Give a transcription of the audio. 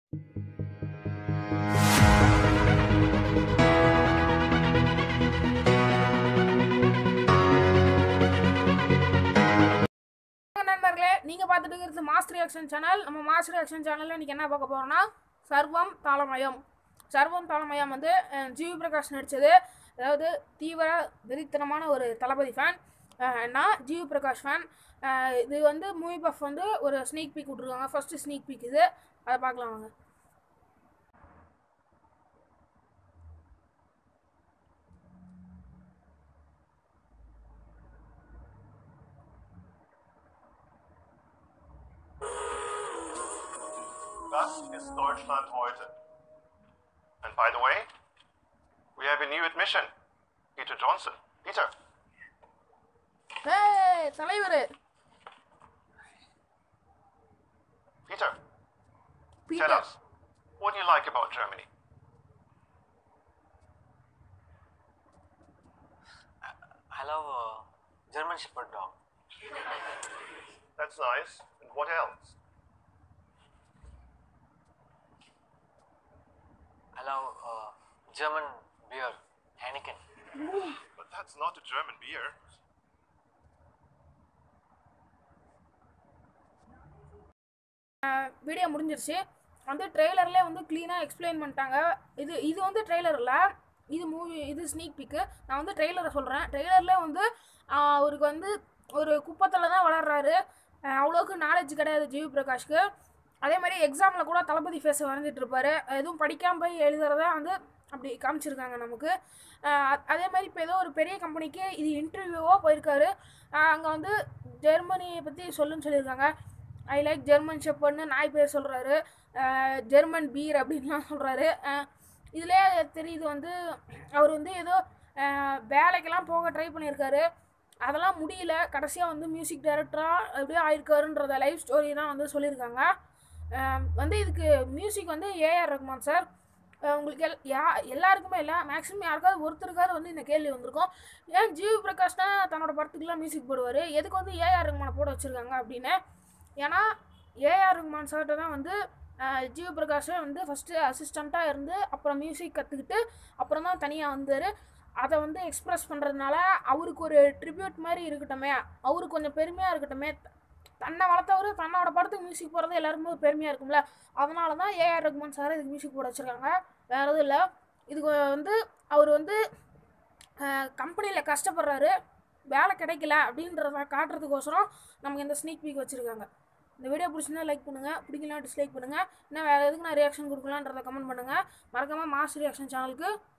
வணக்கம் நண்பர்களே நீங்கள் பார்த்துட்டு இருக்கிறது மாஸ்டர் ரியாக்ஷன் சேனல் நம்ம மாஸ்டர் ரியாக்ஷன் சேனலில் இன்றைக்கி என்ன பார்க்க போகிறோம்னா சர்வம் தாளமயம் சர்வம் தாளமயம் வந்து அஹ், ஜிவி பிரகாஷ் நடித்தது அதாவது தீவிர வெறித்தனமான ஒரு தளபதி ஃபேன் நான் ஜிவி பிரகாஷ் ஃபேன் இது வந்து மூவி பஃப் வந்து ஒரு ஸ்னீக் பீக் விட்ருக்காங்க ஃபஸ்ட்டு ஸ்னீக் பீக் இது அதை பார்க்கலாம் வாங்க Das ist Deutschland heute. And by the way, we have a new admission. Peter Johnson. Peter, ஏய் தலைவர் Peter, tell Peter us, what do you like about Germany? I love uh, German Shepherd dog. That's nice. And what else? I love uh, German beer, Heineken. But that's not a German beer. Video முடிஞ்சிருச்சு வந்து ட்ரெய்லர்லேயே வந்து க்ளீனாக explain பண்ணிட்டாங்க இது இது வந்து trailer இல்லை இது மூவி இது ஸ்னீக் பிக்கு நான் வந்து ட்ரெய்லரை சொல்கிறேன் ட்ரெய்லரில் வந்து ஆஹ், அவருக்கு வந்து ஒரு குப்பத்தில் தான் வளர்றாரு ஆஹ், அவ்வளோக்கு நாலேஜ் கிடையாது ஜிவி பிரகாஷ்க்கு அதே மாதிரி எக்ஸாமில் கூட தளபதி ஃபேஸை வரைஞ்சிட்டு இருப்பாரு எதுவும் படிக்காமல் போய் எழுதுறத வந்து அப்படி காமிச்சிருக்காங்க நமக்கு ஆஹ், அ- அதே மாதிரி இப்போ ஏதோ ஒரு பெரிய கம்பெனிக்கு இது இன்டர்வியூவாக போயிருக்காரு அங்கே வந்து ஜெர்மனியை பற்றி சொல்லுன்னு சொல்லியிருக்காங்க ஐ லைக் ஜெர்மன் ஷெப்பர்ட்னு நாய் பேர் சொல்கிறாரு ஜெர்மன் பீர் அப்படின்லாம் சொல்கிறாரு இதிலே தெரியுது வந்து அவர் வந்து ஏதோ அஹ், வேலைக்கெல்லாம் போக ட்ரை பண்ணியிருக்காரு அதெல்லாம் முடியல கடைசியாக வந்து மியூசிக் டைரக்டராக எப்படியோ ஆயிருக்காருன்றத லைஃப் ஸ்டோரி தான் வந்து சொல்லியிருக்காங்க அஹ், வந்து இதுக்கு மியூசிக் வந்து ஏஆர் ரஹ்மான் சார் அஹ், உங்களுக்கு எல் யா எல்லாருக்குமே இல்லை மேக்ஸிமம் யாருக்காவது ஒருத்தருக்காவது வந்து இந்த கேள்வி வந்திருக்கும் ஏன் ஜிவி பிரகாஷ் தான் தன்னோட படத்துக்குலாம் மியூசிக் போடுவார் எதுக்கு வந்து ஏஆர் ரஹ்மானை போட வச்சுருக்காங்க அப்படின்னு ஏன்னா ஏஆர் ரஹ்மான் சார்கிட்ட தான் வந்து அஹ், ஜிவி பிரகாஷே வந்து ஃபஸ்ட்டு அசிஸ்டண்ட்டாக இருந்து அப்புறம் மியூசிக் கற்றுக்கிட்டு அப்புறம் தான் தனியாக வந்தார் அதை வந்து எக்ஸ்ப்ரெஸ் பண்ணுறதுனால அவருக்கு ஒரு ட்ரிபியூட் மாதிரி இருக்கட்டுமே அவருக்கு கொஞ்சம் பெருமையாக இருக்கட்டுமே த- தன்னை வளர்த்தவர் தன்னோட படத்துக்கு மியூசிக் போடுறது எல்லாருக்குமே ஒரு பெருமையாக இருக்கும்ல அதனால தான் ஏஆர் ரஹ்மான் சார் இதுக்கு மியூசிக் போட வச்சுருக்காங்க வேறு எதுவும் இல்லை இதுக்கு வந்து அவர் வந்து கம்பெனியில் கஷ்டப்படுறாரு வேலை கிடைக்கல அப்படின்றத காட்டுறதுக்கோசரம் நமக்கு இந்த ஸ்னீக் பீக் வச்சுருக்காங்க இந்த வீடியோ பிடிச்சிருந்தா லைக் பண்ணுங்கள் பிடிக்கலாம் டிஸ்லைக் பண்ணுங்கள் இன்னும் வேறு எதுக்கு நான் ரியாக்ஷன் கொடுக்கலான்றதை கமெண்ட் பண்ணுங்கள் மறக்காமல் மாஸ் ரியாக்ஷன் சேனலுக்கு